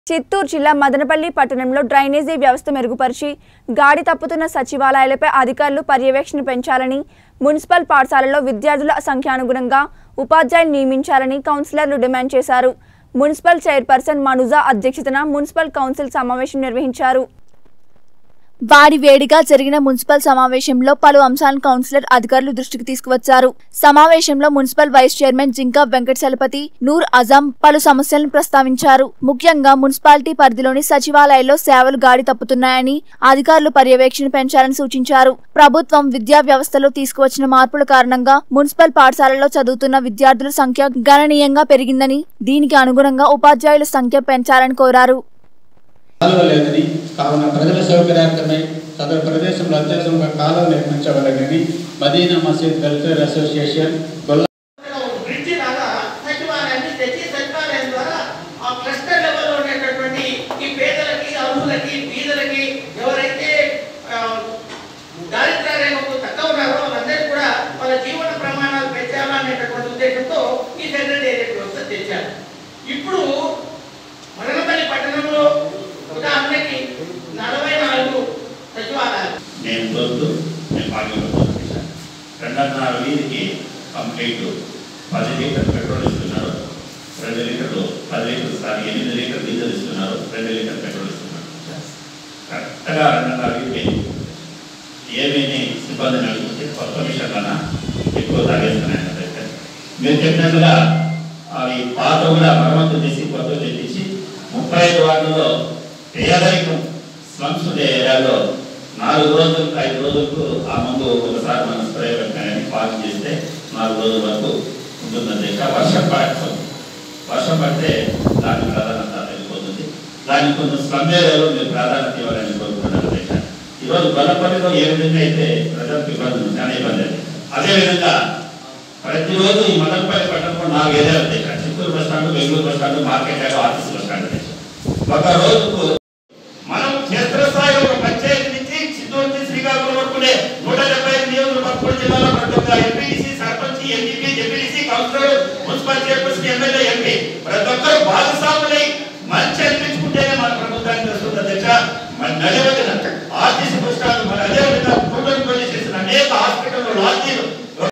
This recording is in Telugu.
చిత్తూరు జిల్లా మదనపల్లి పట్టణంలో డ్రైనేజీ వ్యవస్థ మెరుగుపరిచి గాడి తప్పుతున్న సచివాలయాలపై అధికారులు పర్యవేక్షణ పెంచాలని మున్సిపల్ పాఠశాలలో విద్యార్థుల సంఖ్యానుగుణంగా ఉపాధ్యాయులు నియమించాలని కౌన్సిలర్లు డిమాండ్ చేశారు మున్సిపల్ చైర్పర్సన్ మనుజా అధ్యక్షతన మున్సిపల్ కౌన్సిల్ సమావేశం నిర్వహించారు వారి వేడిగా జరిగిన మున్సిపల్ సమావేశంలో పలు అంశాలను కౌన్సిలర్ అధికారులు దృష్టికి తీసుకువచ్చారు సమావేశంలో municipal vice chairman Jinka Venkatachalapathi Noor Azam పలు సమస్యలను ప్రస్తావించారు ముఖ్యంగా మున్సిపాలిటీ పరిధిలోని సచివాలయాల్లో సేవలు గాడి తప్పుతున్నాయని అధికారులు పర్యవేక్షణ పెంచాలని సూచించారు ప్రభుత్వం విద్యా వ్యవస్థలో తీసుకువచ్చిన మార్పుల కారణంగా మున్సిపల్ పాఠశాలల్లో చదువుతున్న విద్యార్థుల సంఖ్య గణనీయంగా పెరిగిందని దీనికి అనుగుణంగా ఉపాధ్యాయుల సంఖ్య పెంచాలని కోరారు కాలువ లేదని కావున ప్రజల సౌకర్యార్థమై సదరు ప్రదేశంలో అత్యవసరంగా కాలువ నిర్మించవలనని మదీనా మసీద్ వెల్ఫేర్ అసోసియేషన్ గొల్ల బ్రిడ్జి లాగా సచివాలయాన్ని తెచ్చి సచివాలయం ద్వారా ఆ క్లస్టర్ లెవెల్లో ఉండేటటువంటి ఈ పేదలకి అర్హులకి బీదలకి ఎవరైతే ఆ, దారిద్ర్య రేఖకు తక్కువ ఉన్నారో వాళ్ళందరికీ కూడా వాళ్ళ జీవన ప్రమాణాలు పెంచాలనేటటువంటి ఉద్దేశంతో ఈ సెక్రటేరియట్ వ్యవస్థ తెచ్చారు ఇప్పుడు మదనపల్లి పట్టణంలో ఉదాహరణకి నలభై నాలుగు సచివాలయాలు నేను తోస్తూ నేను భాగ్యవంతం చేశాను రెండున్నర వీధికి కంప్లీట్ పది లీటర్ పెట్రోల్ ఇస్తున్నారు రెండు లీటర్లు పది లీటర్లు సారీ ఎనిమిది లీటర్ డీజిల్ ఇస్తున్నారు రెండు లీటర్ పెట్రోల్ ఇస్తున్నారు కరెక్ట్గా రెండున్నర వీధికి ఏమేమి సిబ్బందిని అడుగుతుంటే కొత్త మిషన్లన ఎక్కువ తాగేస్తున్నాయి నా దగ్గర. మీరు చెప్పినట్లుగా అవి పాత కూడా మరమ్మతు చేసి కొత్త తెప్పించి ముప్పై ఐదు వార్డుల్లో పేదరికం స్లమ్స్ ఉండే ఏరియాలో నాలుగు రోజులకు ఐదు రోజులకు ఆ ముందు ఒకసారి మనం స్ప్రే పెట్టాలని పాలు చేస్తే నాలుగు రోజుల వరకు ఉంటుందని ఇంకా వర్షం పడటం వర్షం పడితే దాని ప్రాధాన్యత వెళ్ళిపోతుంది దానికి కొంచెం స్లమ్ ఏరియాలో మీరు ప్రాధాన్యత ఇవ్వాలని కోరుకుంటున్నాను అధ్యక్ష. ఈరోజు బలపల్లిలో ఏ విధంగా అయితే ప్రజలకు ఇబ్బంది ఉంది చాలా ఇబ్బంది అది అదేవిధంగా ప్రతిరోజు ఈ మదనపల్లి పట్టణంలో నాలుగు ఏరియాలు ఉంటాయి ఇక్కడ Chittoor bus stand Bangalore bus stand market yard office bus stand ఉంటాయి. ఒక రోజుకు మనం క్షేత్రస్థాయిలో ఒక పంచాయతీ నుంచి చిత్తూరు నుంచి శ్రీకాకుళం వరకు ఉండే నూట డెబ్బై ఐదు నియోజకవర్గ జిల్లాలో ప్రతి ఒక్క MPTC sarpanch MPP ZPTC councillor municipal chairperson MLA MP ప్రతి ఒక్కరు భాగస్వాములై మంచి అనిపించుకుంటేనే మన ప్రభుత్వానికి వస్తుంది అధ్యక్ష మన నడివది